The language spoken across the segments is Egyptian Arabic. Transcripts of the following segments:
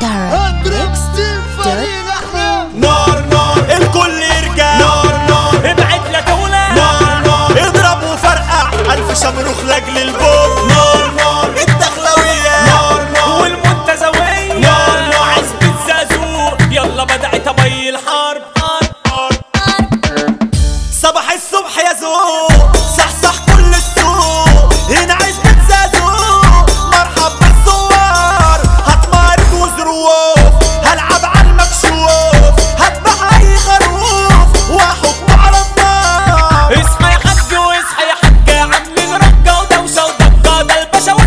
هندريك ستيل فريق احنا نار نار الكل يرجع نار نار ابعد لا تولع نار نار اضرب وفرقع الف شمروخ لاجل البوم نار نار الدخلوية نار نار والمنتزوية نار نار. عزبة زازوق يلا بدأت ابي الحرب صباح الصبح يا زوق صحصح كل السوق هنا عزبة زازوق مرحب بالزوار هتمارك وظروف هلعب على المكشوف هذبح اي خروف واحط على النار اصحى يا حاج واصحى يا حاج عاملين رجة ودوشة وضجة ده الباشا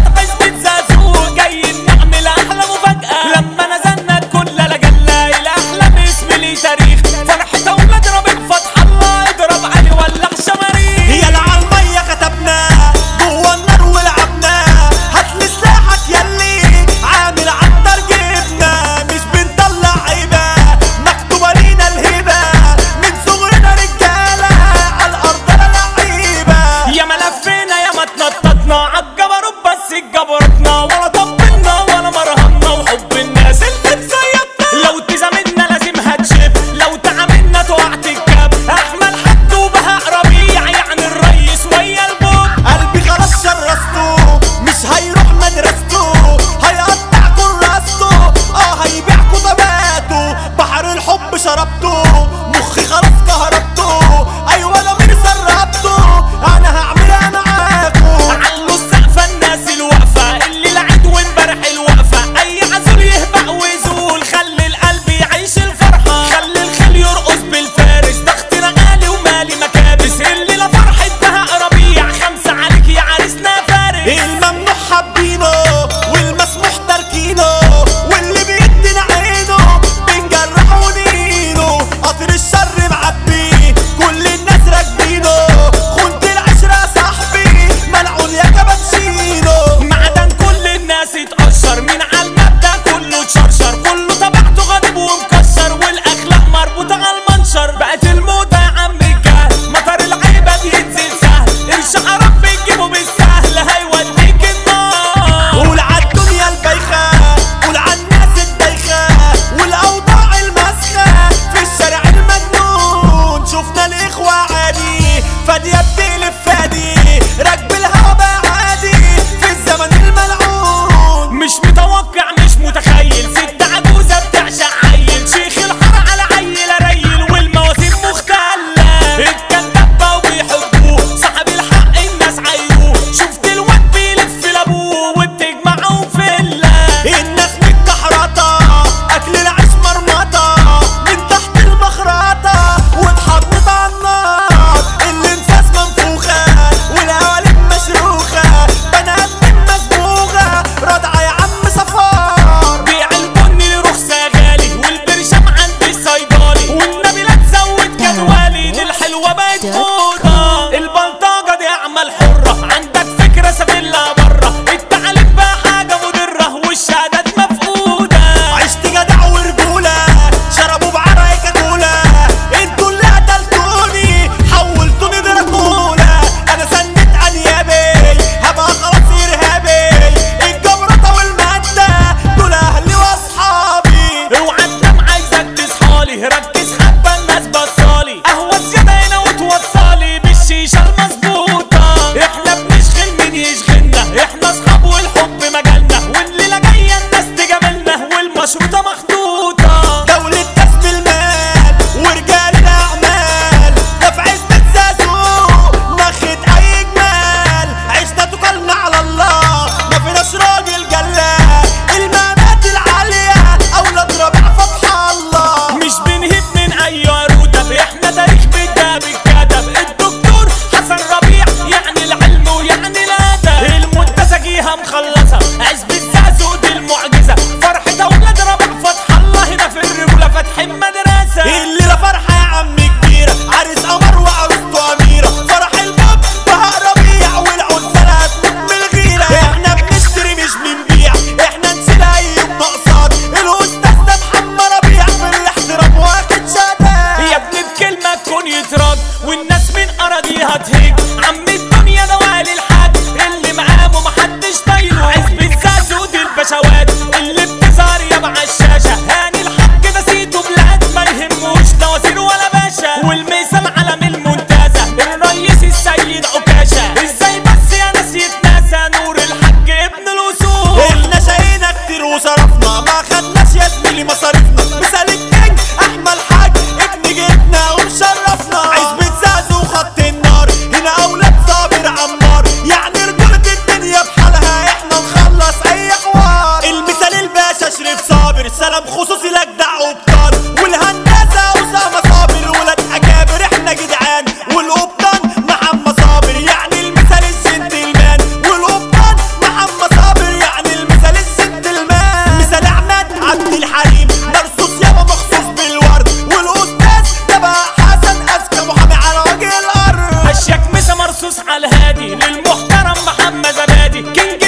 كينج